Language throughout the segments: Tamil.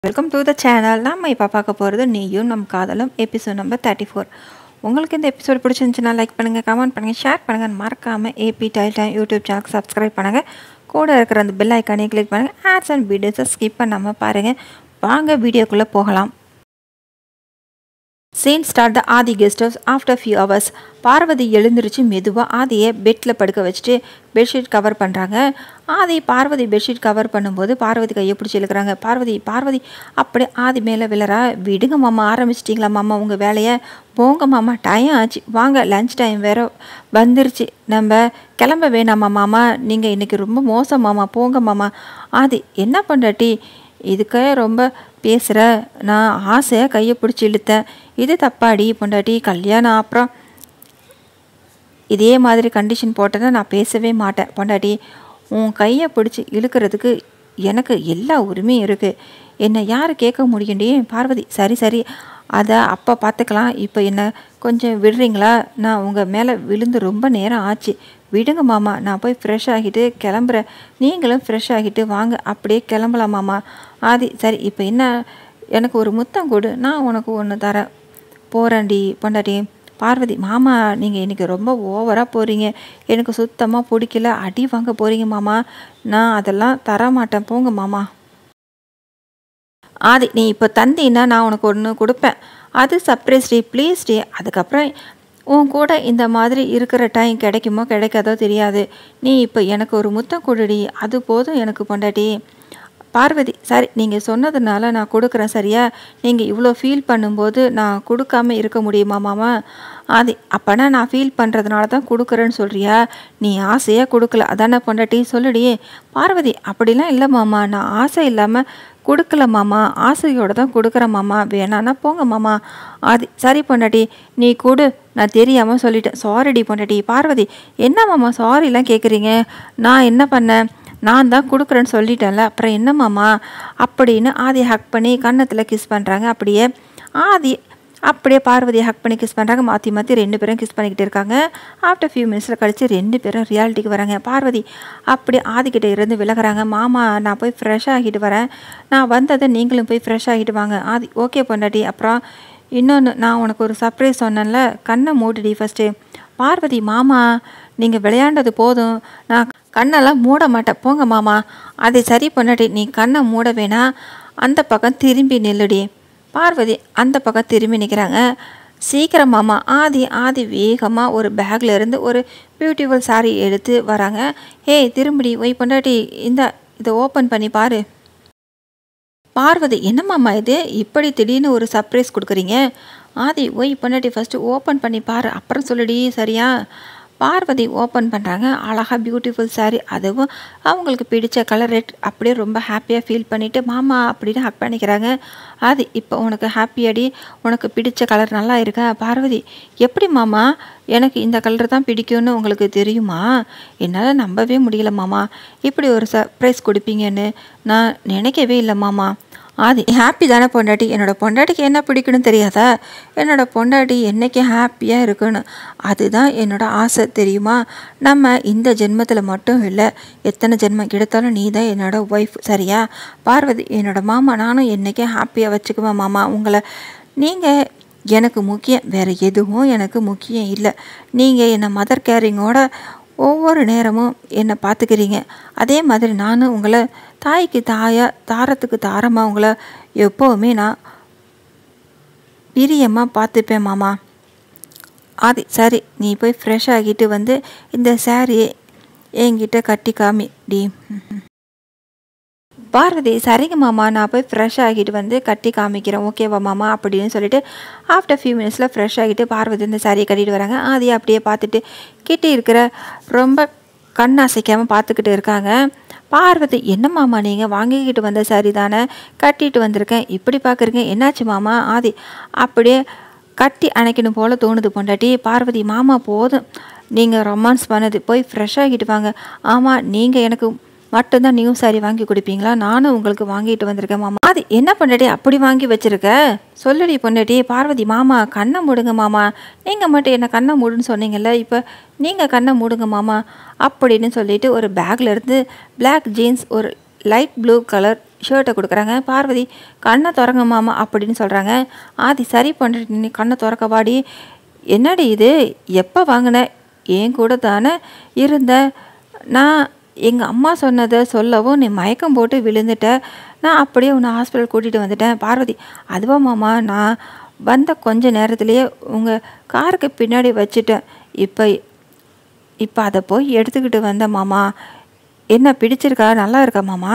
வெல்கம் டு த சேனல் நம்ம இப்போ பார்க்க போகிறது நீயும் நம் காதலும் எபிசோட் நம்பர் தேர்ட்டி ஃபோர் உங்களுக்கு இந்த எபிசோட் பிடிச்சிருந்துச்சுன்னா லைக் பண்ணுங்கள் கமெண்ட் பண்ணுங்கள் ஷேர் பண்ணுங்கள் மறக்காமல் ஏபி டைல் டைம் யூடியூப் சேனல் சப்ஸ்கிரைப் பண்ணுங்கள் கூட இருக்கிற அந்த பெல் ஐக்கானே கிளிக் பண்ணுங்கள் ஆட்ஸ் அண்ட் வீடியோஸை ஸ்கிப் பண்ணாமல் பாருங்கள் வாங்க வீடியோக்குள்ளே போகலாம் scene start the Aadhi guest house after few hours Parvathi எழுந்திருச்சு மெதுவாக ஆதியை பெட்டில் படுக்க வச்சுட்டு பெட்ஷீட் கவர் பண்ணுறாங்க ஆதி பார்வதி பெட்ஷீட் கவர் பண்ணும்போது பார்வதி கையை பிடிச்சி இழுக்கிறாங்க பார்வதி பார்வதி அப்படி ஆதி மேலே விழறா விடுங்க மாமா ஆரம்பிச்சிட்டிங்களா மாமா உங்கள் வேலையை போங்க மாமா டைம் ஆச்சு வாங்க லஞ்ச் டைம் வேற வந்துருச்சு நம்ம கிளம்ப வேணாமா மாமா நீங்கள் இன்றைக்கி ரொம்ப மோசம் மாமா போங்க மாமா ஆதி என்ன பண்ணுறட்டி இதுக்கே ரொம்ப பேசுகிற நான் ஆசையாக கையை பிடிச்சி இழுத்தேன் இது தப்பாடி பொண்டாட்டி கல்யாணம் அப்புறம் இதே மாதிரி கண்டிஷன் போட்டேன்னா நான் பேசவே மாட்டேன் பொண்டாட்டி உன் கையை பிடிச்சி இழுக்கிறதுக்கு எனக்கு எல்லா உரிமையும் இருக்குது என்னை யார் கேட்க முடியுண்டி பார்வதி சரி சரி அதை அப்போ பார்த்துக்கலாம் இப்போ என்ன கொஞ்சம் விடுறீங்களா நான் உங்கள் மேலே விழுந்து ரொம்ப நேரம் ஆச்சு விடுங்க மாமா நான் போய் ஃப்ரெஷ் ஆகிட்டு கிளம்புறேன் நீங்களும் ஃப்ரெஷ் ஆகிட்டு வாங்க அப்படியே கிளம்பலாம் மாமா ஆதி சரி இப்போ என்ன எனக்கு ஒரு முத்தம் கொடு நான் உனக்கு ஒன்று தரேன் போகிறேன்டி பொண்டாட்டி பார்வதி மாமா நீங்கள் இன்றைக்கி ரொம்ப ஓவராக போகிறீங்க எனக்கு சுத்தமாக பிடிக்கல அடி வாங்க போகிறீங்க மாமா நான் அதெல்லாம் தர மாட்டேன் போங்க மாமா ஆதி நீ இப்போ தந்தீன்னா நான் உனக்கு ஒன்று கொடுப்பேன் அது சர்ப்ரைஸ் டே ப்ளீஸ் டே அதுக்கப்புறம் உன் கூட இந்த மாதிரி இருக்கிற டைம் கிடைக்குமோ கிடைக்காதோ தெரியாது நீ இப்போ எனக்கு ஒரு முத்தம் கொடுடி அது போதும் எனக்கு பொண்டாட்டி பார்வதி சரி நீங்கள் சொன்னதுனால நான் கொடுக்குறேன் சரியா நீங்கள் இவ்வளோ ஃபீல் பண்ணும்போது நான் கொடுக்காம இருக்க முடியுமா மாமா அது அப்போனா நான் ஃபீல் பண்ணுறதுனால தான் கொடுக்குறேன்னு சொல்கிறியா நீ ஆசையாக கொடுக்கல அதானே பொண்டாட்டி சொல்லுடி பார்வதி அப்படிலாம் இல்லை மாமா நான் ஆசை இல்லாமல் கொடுக்கல மாமா ஆசையோடு தான் கொடுக்குறேன் மாமா வேணான்னா போங்க மாமா அது சரி பொண்டாட்டி நீ கொடு நான் தெரியாமல் சொல்லிட்டேன் சாரிடி பொண்டாட்டி பார்வதி என்ன மாமா சாரிலாம் கேட்குறீங்க நான் என்ன பண்ணேன் நான் தான் கொடுக்குறேன்னு சொல்லிட்டேன்ல அப்புறம் என்ன மாமா அப்படின்னு ஆதி ஹக் பண்ணி கன்னத்தில் கிஸ் பண்ணுறாங்க அப்படியே ஆதி அப்படியே பார்வதியை ஹக் பண்ணி கிஸ் பண்ணுறாங்க மாற்றி மாற்றி ரெண்டு பேரும் கிஸ் பண்ணிக்கிட்டு இருக்காங்க ஆஃப்டர் ஃபியூ மினிட்ஸில் கழித்து ரெண்டு பேரும் ரியாலிட்டிக்கு வராங்க பார்வதி அப்படி ஆதிக்கிட்ட இருந்து விலகுறாங்க மாமா நான் போய் ஃப்ரெஷ் ஆகிட்டு வரேன் நான் வந்ததை நீங்களும் போய் ஃப்ரெஷ் ஆகிட்டு வாங்க ஆதி ஓகே பொண்டாட்டி அப்புறம் இன்னொன்று நான் உனக்கு ஒரு சர்ப்ரைஸ் சொன்னேன்ல கண்ணை மூடிடி ஃபஸ்ட்டு பார்வதி மாமா நீங்கள் விளையாண்டது போதும் நான் கண்ணெல்லாம் மூட மாட்டேன் போங்க மாமா அதை சரி பொண்டாட்டி நீ கண்ணை மூட வேணா அந்த பக்கம் திரும்பி நில்லுடி பார்வதி அந்த பக்கம் திரும்பி நிற்கிறாங்க சீக்கிரம் மாமா ஆதி ஆதி வேகமாக ஒரு பேக்கில் இருந்து ஒரு பியூட்டிஃபுல் சாரீ எடுத்து வராங்க ஏய் திரும்பிடி ஒய் பொண்டாட்டி இந்த இதை ஓப்பன் பண்ணி பாரு பார்வதி என்னம்மாம்மா இது இப்படி திடீர்னு ஒரு சர்ப்ரைஸ் கொடுக்குறீங்க ஆதி ஒய் பொண்டாட்டி ஃபஸ்ட்டு ஓப்பன் பண்ணி பாரு அப்புறம் சொல்லுடி சரியா பார்வதி ஓப்பன் பண்ணுறாங்க அழகாக பியூட்டிஃபுல் சாரீ அதுவும் அவங்களுக்கு பிடிச்ச கலர் ரெட் அப்படியே ரொம்ப ஹாப்பியாக ஃபீல் பண்ணிவிட்டு மாமா அப்படின்னு ஹக் பண்ணிக்கிறாங்க அது இப்போ உனக்கு ஹாப்பியாடி உனக்கு பிடிச்ச கலர் நல்லா இருக்கா பார்வதி எப்படி மாமா எனக்கு இந்த கலர் தான் பிடிக்கும்னு உங்களுக்கு தெரியுமா என்னால் நம்பவே முடியல மாமா இப்படி ஒரு சர்ப்ரைஸ் கொடுப்பீங்கன்னு நான் நினைக்கவே இல்லை மாமா ஆதி ஹாப்பி தானே பொண்டாட்டி என்னோடய பொண்டாட்டிக்கு என்ன பிடிக்கணும் தெரியாதா என்னோடய பொண்டாட்டி என்றைக்கும் ஹாப்பியாக இருக்கணும் அதுதான் என்னோடய ஆசை தெரியுமா நம்ம இந்த ஜென்மத்தில் மட்டும் இல்லை எத்தனை ஜென்மம் கிடைத்தாலும் நீ தான் என்னோடய ஒய்ஃப் சரியா பார்வதி என்னோடய மாமா நானும் என்றைக்கும் ஹாப்பியாக வச்சுக்குவேன் மாமா உங்களை நீங்கள் எனக்கு முக்கியம் வேறு எதுவும் எனக்கு முக்கியம் இல்லை நீங்கள் என்னை மதர் கேரிங்கோட ஒவ்வொரு நேரமும் என்னை பார்த்துக்கிறீங்க அதே மாதிரி நானும் உங்களை தாய்க்கு தாயாக தாரத்துக்கு தாரமாக உங்களை எப்போவுமே நான் பிரியமாக பார்த்துப்பேன் மாமா அது சரி நீ போய் ஃப்ரெஷ் ஆகிட்டு வந்து இந்த சாரியை என்கிட்ட கட்டி காமி டி பார்வதி சரிங்க மாமா நான் போய் ஃப்ரெஷ் ஆகிட்டு வந்து கட்டி காமிக்கிறேன் ஓகேவா மாமா அப்படின்னு சொல்லிட்டு ஆஃப்டர் ஃபியூ மினிட்ஸில் ஃப்ரெஷ் ஆகிட்டு பார்வதி இந்த சாரியை கட்டிட்டு வராங்க அதையே அப்படியே பார்த்துட்டு கிட்டே இருக்கிற ரொம்ப கண் அசைக்காமல் பார்த்துக்கிட்டு இருக்காங்க பார்வதி என்ன மாமா நீங்கள் வாங்கிக்கிட்டு வந்த சாரி தானே கட்டிட்டு வந்திருக்கேன் இப்படி பார்க்குறீங்க என்னாச்சு மாமா ஆதி அப்படியே கட்டி அணைக்கணும் போல் தோணுது பொண்டாட்டி பார்வதி மாமா போதும் நீங்கள் ரொமான்ஸ் பண்ணது போய் ஃப்ரெஷ் ஆகிட்டு வாங்க ஆமாம் நீங்கள் எனக்கு மட்டும்தான் நியூ சாரி வாங்கி கொடுப்பீங்களா நானும் உங்களுக்கு வாங்கிட்டு வந்திருக்கேன் மாமா அது என்ன பொண்டாட்டி அப்படி வாங்கி வச்சிருக்க சொல்லுடி பொண்டாட்டி பார்வதி மாமா கண்ணை மூடுங்க மாமா நீங்கள் மட்டும் என்ன கண்ணை மூடுன்னு சொன்னீங்கல்ல இப்போ நீங்கள் கண்ணை மூடுங்க மாமா அப்படின்னு சொல்லிட்டு ஒரு பேக்கில் இருந்து பிளாக் ஜீன்ஸ் ஒரு லைட் ப்ளூ கலர் ஷர்ட்டை கொடுக்குறாங்க பார்வதி கண்ணை திறங்க மாமா அப்படின்னு சொல்கிறாங்க ஆதி சரி பண்ணுறது நீ கண்ணை திறக்க வாடி என்னடி இது எப்போ வாங்கின என் கூட தானே இருந்த நான் எங்கள் அம்மா சொன்னதை சொல்லவும் நீ மயக்கம் போட்டு விழுந்துட்ட நான் அப்படியே உன்னை ஹாஸ்பிட்டல் கூட்டிகிட்டு வந்துட்டேன் பார்வதி அதுவா மாமா நான் வந்த கொஞ்ச நேரத்துலேயே உங்கள் காருக்கு பின்னாடி வச்சுட்டேன் இப்போ இப்போ அதை போய் எடுத்துக்கிட்டு வந்த மாமா என்ன பிடிச்சிருக்கா நல்லா இருக்கா மாமா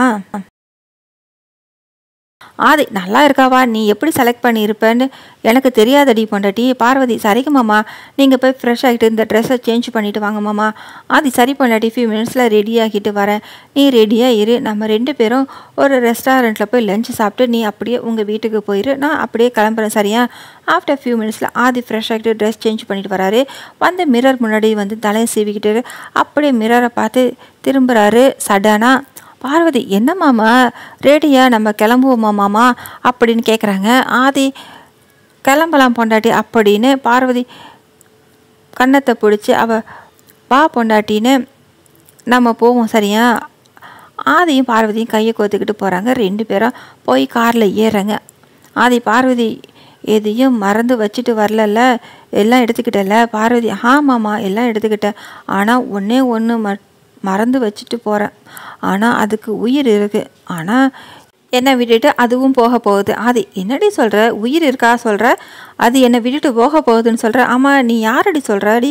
ஆதி நல்லா இருக்காவா நீ எப்படி செலக்ட் பண்ணியிருப்பேன்னு எனக்கு தெரியாதடி பொண்டாட்டி பார்வதி சரிங்க மாமா நீங்கள் போய் ஃப்ரெஷ் ஆகிட்டு இந்த ட்ரெஸ்ஸை சேஞ்ச் பண்ணிவிட்டு வாங்க மாமா ஆதி சரி பொண்டாட்டி ஃபியூ மினிட்ஸில் ரெடி ஆகிட்டு வரேன் நீ ரெடியாக இரு நம்ம ரெண்டு பேரும் ஒரு ரெஸ்டாரண்ட்டில் போய் லஞ்ச் சாப்பிட்டு நீ அப்படியே உங்கள் வீட்டுக்கு போயிரு நான் அப்படியே கிளம்புறேன் சரியா ஆஃப்டர் ஃபியூ மினிட்ஸில் ஆதி ஃப்ரெஷ் ஆகிட்டு ட்ரெஸ் சேஞ்ச் பண்ணிட்டு வராரு வந்து மிரர் முன்னாடி வந்து தலையை சீவிக்கிட்டு அப்படியே மிரரை பார்த்து திரும்புகிறாரு சடனாக பார்வதி என்ன மாமா ரேடியா நம்ம கிளம்புவோமா மாமா அப்படின்னு கேட்குறாங்க ஆதி கிளம்பலாம் பொண்டாட்டி அப்படின்னு பார்வதி கன்னத்தை பிடிச்சி அவ வா பொண்டாட்டின்னு நம்ம போவோம் சரியா ஆதியும் பார்வதியும் கையை கோத்துக்கிட்டு போகிறாங்க ரெண்டு பேரும் போய் காரில் ஏறுறாங்க ஆதி பார்வதி எதையும் மறந்து வச்சுட்டு வரலல்ல எல்லாம் எடுத்துக்கிட்டல பார்வதி ஆமாம்மா எல்லாம் எடுத்துக்கிட்டேன் ஆனால் ஒன்றே ஒன்று ம மறந்து வச்சுட்டு போகிறேன் ஆனால் அதுக்கு உயிர் இருக்குது ஆனால் என்னை விட்டுட்டு அதுவும் போக போகுது அது என்னடி சொல்கிற உயிர் இருக்கா சொல்கிற அது என்னை விட்டுட்டு போக போகுதுன்னு சொல்கிற ஆமாம் நீ யாரடி சொல்கிறடி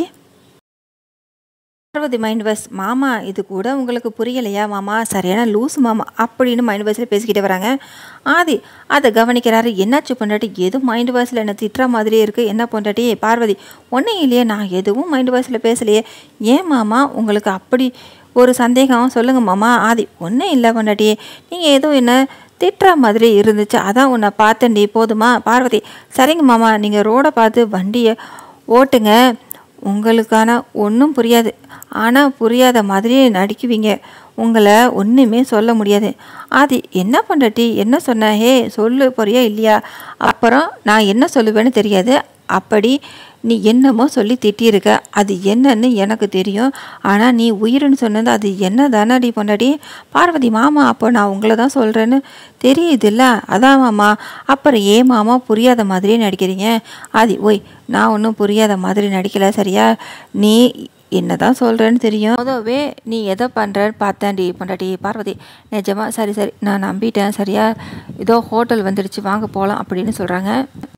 பார்வதி மைண்ட் வாய்ஸ் மாமா இது கூட உங்களுக்கு புரியலையா மாமா சரியான லூஸ் மாமா அப்படின்னு மைண்ட் வாய்ஸில் பேசிக்கிட்டே வராங்க ஆதி அதை கவனிக்கிறாரு என்னாச்சு பொண்டாட்டி எதுவும் மைண்ட் வாய்ஸில் என்ன திட்டுற மாதிரியே இருக்குது என்ன பொண்டாட்டி பார்வதி ஒன்றும் இல்லையே நான் எதுவும் மைண்ட் வாய்ஸில் பேசலையே ஏன் மாமா உங்களுக்கு அப்படி ஒரு சந்தேகம் சொல்லுங்கள் மாமா ஆதி ஒன்றும் இல்லை பொண்டாட்டி நீங்கள் ஏதோ என்ன திட்டுற மாதிரி இருந்துச்சு அதான் உன்னை பார்த்தேன்டி போதுமா பார்வதி சரிங்க மாமா நீங்கள் ரோடை பார்த்து வண்டியை ஓட்டுங்க உங்களுக்கான ஒன்றும் புரியாது ஆனால் புரியாத மாதிரியே நடிக்குவீங்க உங்களை ஒன்றுமே சொல்ல முடியாது ஆதி என்ன பண்ணட்டி என்ன சொன்ன ஹே சொல்லு போறியா இல்லையா அப்புறம் நான் என்ன சொல்லுவேன்னு தெரியாது அப்படி நீ என்னமோ சொல்லி திட்டியிருக்க அது என்னன்னு எனக்கு தெரியும் ஆனால் நீ உயிர்னு சொன்னது அது என்ன தானடி பொண்டாடி பார்வதி மாமா அப்போ நான் உங்களை தான் சொல்கிறேன்னு தெரியுதுல்ல அதான் மாமா அப்புறம் ஏன் மாமா புரியாத மாதிரியே நடிக்கிறீங்க ஆதி ஓய் நான் ஒன்றும் புரியாத மாதிரி நடிக்கல சரியா நீ என்ன தான் சொல்கிறேன்னு தெரியும் முதவே நீ எதை பண்ணுறன்னு பார்த்தேன்டி பொண்டாட்டி பார்வதி நிஜமா சரி சரி நான் நம்பிட்டேன் சரியா ஏதோ ஹோட்டல் வந்துடுச்சு வாங்க போகலாம் அப்படின்னு சொல்கிறாங்க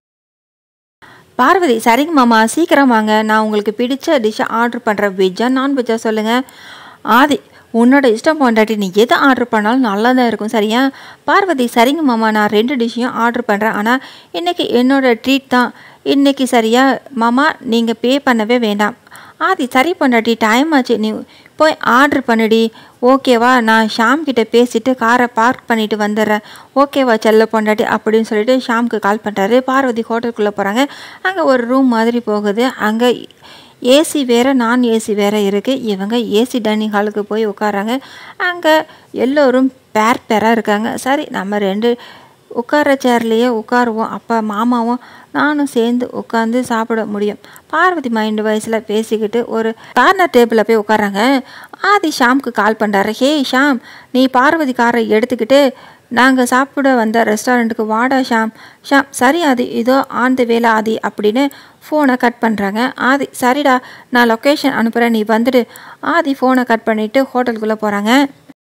பார்வதி சரிங்க மாமா சீக்கிரம் வாங்க நான் உங்களுக்கு பிடிச்ச டிஷ்ஷை ஆர்டர் பண்ணுறேன் வெஜ்ஜா நான்வெஜ்ஜா சொல்லுங்கள் ஆதி உன்னோட இஷ்டம் பொண்டாட்டி நீ எதை ஆர்டர் பண்ணாலும் நல்லா தான் இருக்கும் சரியா பார்வதி சரிங்க மாமா நான் ரெண்டு டிஷ்ஷையும் ஆர்டர் பண்ணுறேன் ஆனால் இன்றைக்கி என்னோட ட்ரீட் தான் இன்றைக்கி சரியா மாமா நீங்கள் பே பண்ணவே வேண்டாம் ஆதி சரி பொண்டாட்டி டைம் ஆச்சு நீ போய் ஆர்டர் பண்ணுடி ஓகேவா நான் ஷாம் கிட்ட பேசிட்டு காரை பார்க் பண்ணிட்டு வந்துடுறேன் ஓகேவா செல்ல பொண்டாட்டி அப்படின்னு சொல்லிட்டு ஷாம்க்கு கால் பண்ணுறாரு பார்வதி ஹோட்டலுக்குள்ளே போகிறாங்க அங்கே ஒரு ரூம் மாதிரி போகுது அங்கே ஏசி வேறு நான் ஏசி வேறு இருக்குது இவங்க ஏசி டைனிங் ஹாலுக்கு போய் உட்காராங்க அங்கே எல்லோரும் பேர் பேராக இருக்காங்க சரி நம்ம ரெண்டு உட்கார சேர்லேயே உட்காருவோம் அப்பா மாமாவும் நானும் சேர்ந்து உட்காந்து சாப்பிட முடியும் பார்வதி மைண்டு வயசில் பேசிக்கிட்டு ஒரு கார்னர் டேபிளில் போய் உட்காராங்க ஆதி ஷாம்க்கு கால் பண்ணுறாரு ஹே ஷாம் நீ பார்வதி காரை எடுத்துக்கிட்டு நாங்கள் சாப்பிட வந்த ரெஸ்டாரண்ட்டுக்கு வாடா ஷாம் ஷாம் சரி ஆதி இதோ ஆன் த வேலை ஆதி அப்படின்னு ஃபோனை கட் பண்ணுறாங்க ஆதி சரிடா நான் லொக்கேஷன் அனுப்புகிறேன் நீ வந்துடு ஆதி ஃபோனை கட் பண்ணிவிட்டு ஹோட்டலுக்குள்ளே போகிறாங்க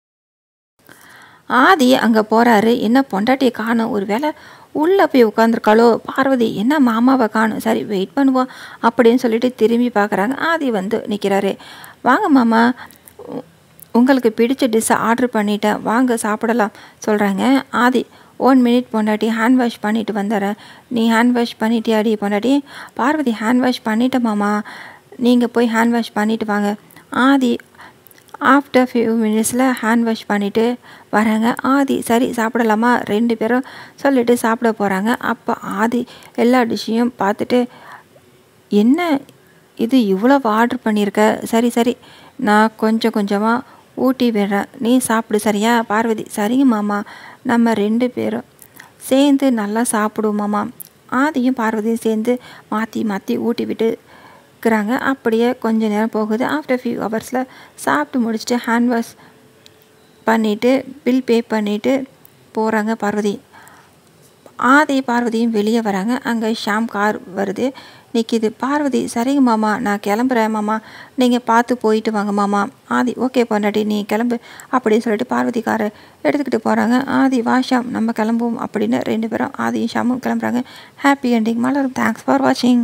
ஆதி அங்கே போகிறாரு என்ன பொண்டாட்டியை காணும் ஒரு வேளை உள்ளே போய் உட்காந்துருக்காளோ பார்வதி என்ன மாமாவை காணும் சரி வெயிட் பண்ணுவோம் அப்படின்னு சொல்லிட்டு திரும்பி பார்க்குறாங்க ஆதி வந்து நிற்கிறாரு வாங்க மாமா உ- உங்களுக்கு பிடிச்ச டிஷ்ஷை ஆர்டர் பண்ணிட்டேன் வாங்க சாப்பிடலாம் சொல்கிறாங்க ஆதி ஒன் மினிட் பொண்டாட்டி ஹேண்ட் வாஷ் பண்ணிட்டு வந்துடுறேன் நீ ஹேண்ட் வாஷ் பண்ணிட்டியாடி பொண்டாட்டி பார்வதி ஹேண்ட் வாஷ் பண்ணிட்டேன் மாமா நீங்கள் போய் ஹேண்ட் வாஷ் பண்ணிட்டு வாங்க ஆதி ஆஃப்டர் ஃபியூ மினிட்ஸில் ஹேண்ட் வாஷ் பண்ணிவிட்டு வராங்க ஆதி சரி சாப்பிடலாமா ரெண்டு பேரும் சொல்லிட்டு சாப்பிட போகிறாங்க அப்போ ஆதி எல்லா டிஷ்ஷையும் பார்த்துட்டு என்ன இது இவ்வளோ ஆர்டர் பண்ணியிருக்க சரி சரி நான் கொஞ்சம் கொஞ்சமாக ஊட்டி விடுறேன் நீ சாப்பிடு சரியா பார்வதி சரிங்க மாமா நம்ம ரெண்டு பேரும் சேர்ந்து நல்லா சாப்பிடுவோம் மாமா ஆதியும் பார்வதியும் சேர்ந்து மாற்றி மாற்றி ஊட்டி விட்டு இருக்கிறாங்க அப்படியே கொஞ்ச நேரம் போகுது ஆஃப்டர் ஃபியூ ஹவர்ஸில் சாப்பிட்டு முடிச்சுட்டு ஹேண்ட் வாஷ் பண்ணிவிட்டு பில் பே பண்ணிவிட்டு போகிறாங்க பார்வதி ஆதி பார்வதியும் வெளியே வராங்க அங்கே ஷாம் கார் வருது நிற்கிது பார்வதி சரிங்க மாமா நான் கிளம்புறேன் மாமா நீங்கள் பார்த்து போயிட்டு வாங்க மாமா ஆதி ஓகே பொண்டாட்டி நீ கிளம்பு அப்படின்னு சொல்லிட்டு பார்வதி காரை எடுத்துக்கிட்டு போகிறாங்க ஆதி வா ஷாம் நம்ம கிளம்புவோம் அப்படின்னு ரெண்டு பேரும் ஆதியும் ஷாமும் கிளம்புறாங்க ஹாப்பி எண்டிங் மலரும் தேங்க்ஸ் ஃபார் வாட்சிங்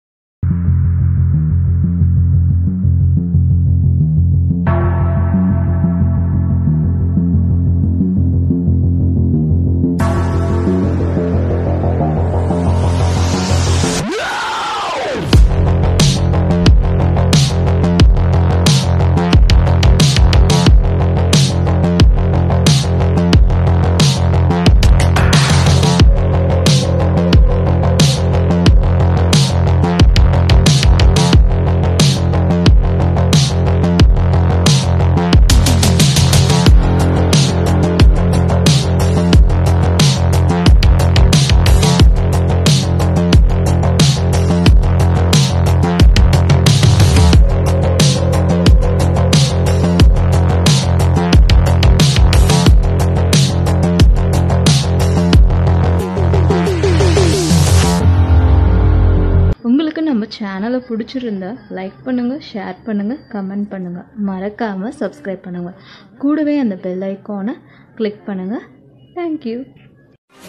உங்களுக்கு நம்ம சேனலை பிடிச்சிருந்தா லைக் பண்ணுங்கள் ஷேர் பண்ணுங்கள் கமெண்ட் பண்ணுங்கள் மறக்காமல் சப்ஸ்கிரைப் பண்ணுங்கள் கூடவே அந்த பெல் ஐக்கானை கிளிக் பண்ணுங்கள் தேங்க்யூ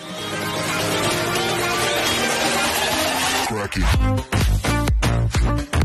Cracky.